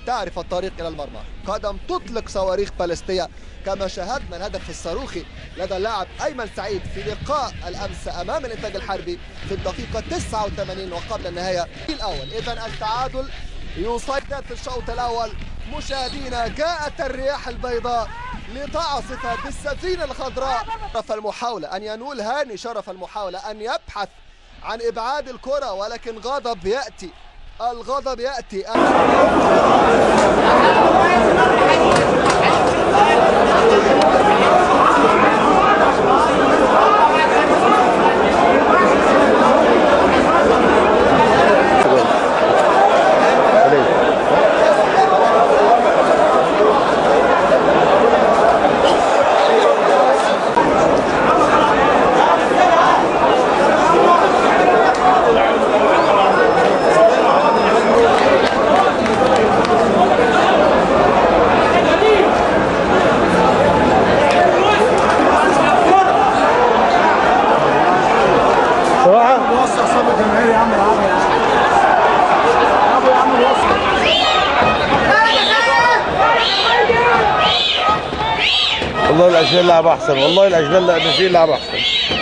تعرف الطريق إلى المرمى قدم تطلق صواريخ باليستية كما شاهدنا الهدف الصاروخي لدى اللاعب أيمن سعيد في لقاء الأمس أمام الإنتاج الحربي في الدقيقة 89 وقبل النهاية الأول إذا التعادل يسيطر في الشوط الأول مشاهدينا جاءت الرياح البيضاء لتعصف بالسفينة الخضراء شرف المحاولة أن ينول هاني شرف المحاولة أن يبحث عن إبعاد الكرة ولكن غضب يأتي الغضب يأتي وسع صوب الجماهير يا عم العب يا عم ابو يا عم وسع والله الاشبال لعب احسن والله الاشبال الناشئين لعب احسن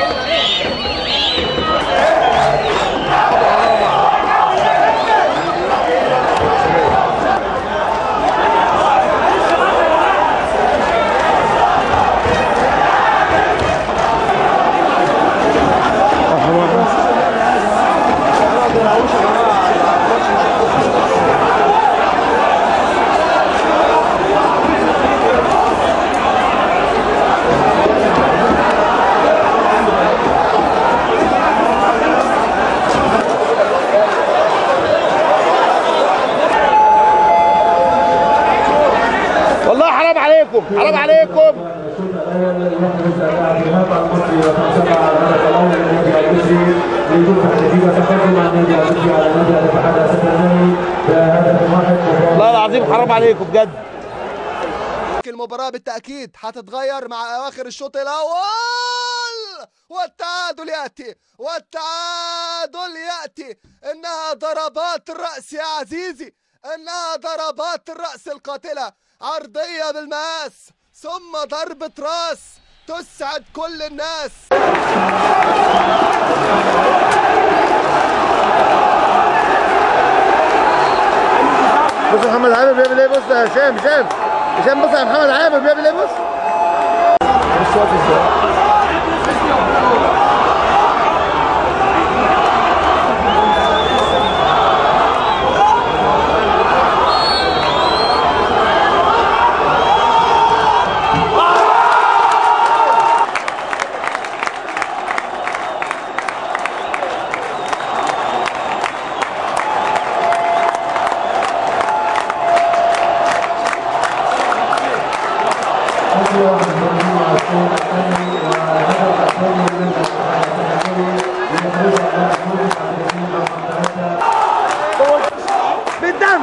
والله حرام عليكم حرام عليكم والله العظيم حرام عليكم بجد المباراة بالتأكيد هتتغير مع أواخر الشوط الأول والتعادل يأتي والتعادل يأتي إنها ضربات الرأس يا عزيزي إنها ضربات الرأس القاتلة عرضية بالمقاس ثم ضربة راس تسعد كل الناس بص محمد عامر بيعمل ايه بص يا هشام هشام هشام بص يا محمد عامر بيعمل ايه بص بالدم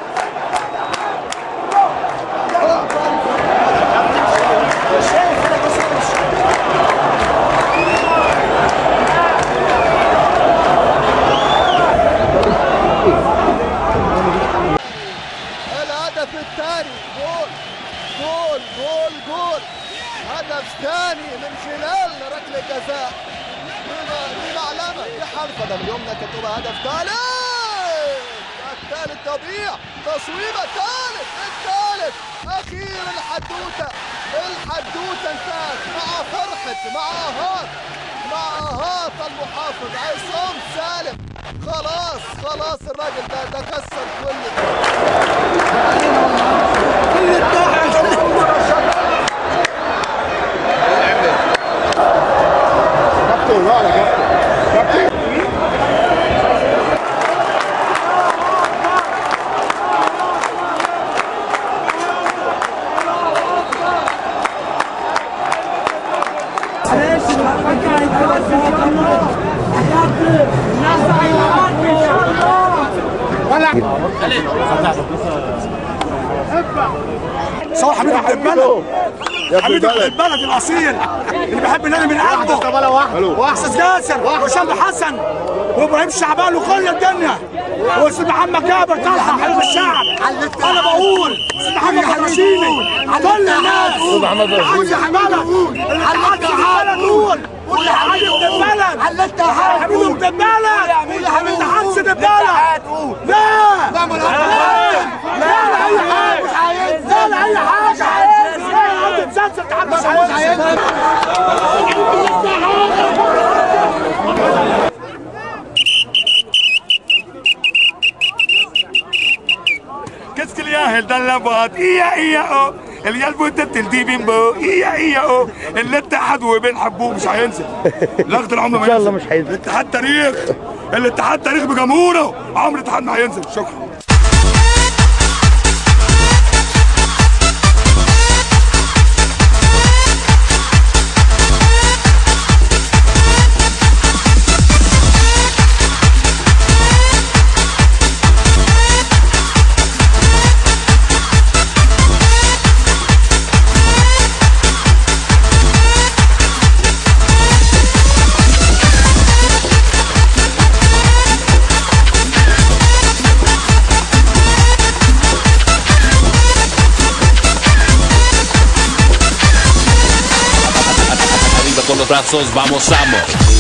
الهدف الثاني جول جول جول جول هدف ثاني من خلال ركله جزاء دي معلمه دي حرفه ده اليوم كتبه هدف ثالث الثالث تضيع تصويبه ثالث الثالث اخيرا الحدوته الحدوته انتهت مع فرحه مع اهات مع اهات المحافظ عصام سالم خلاص خلاص الراجل ده ده كسر كل كابتن لا يا كابتن كابتن صور حبيبي الدبانه ابن حبيبي البلد. البلد الاصيل اللي بيحب النادي من قلبه واحساس جاسر وهشام حسن وابراهيم شعبان وكل الدنيا واستاذ محمد جابر طلحه حبيب الشعب انا بقول استاذ محمد حرشيني كل الناس أستاذ محمد رشيد. عايز البلد الاتحاد في البلد قول قول يا حبيبي ابن البلد حبيبي ابن البلد الاتحاد في البلد لا لا لا لا اي حاجه لا لا اي حاجه لا عندي مسلسل اتحاد مش عايز Qu'est-ce qu'il y a elle dans la boîte إيا إيا أو القلب والتتل دي بيمبو إيا إيا أو الاتحاد وبنحبوه مش هينزل لغد العمر ما إن شاء الله ينزل. مش هينزل. الاتحاد تاريخ الاتحاد تاريخ بجمهوره عمر الاتحاد ما هينزل شكرا Arriba con los brazos, vamos, vamos.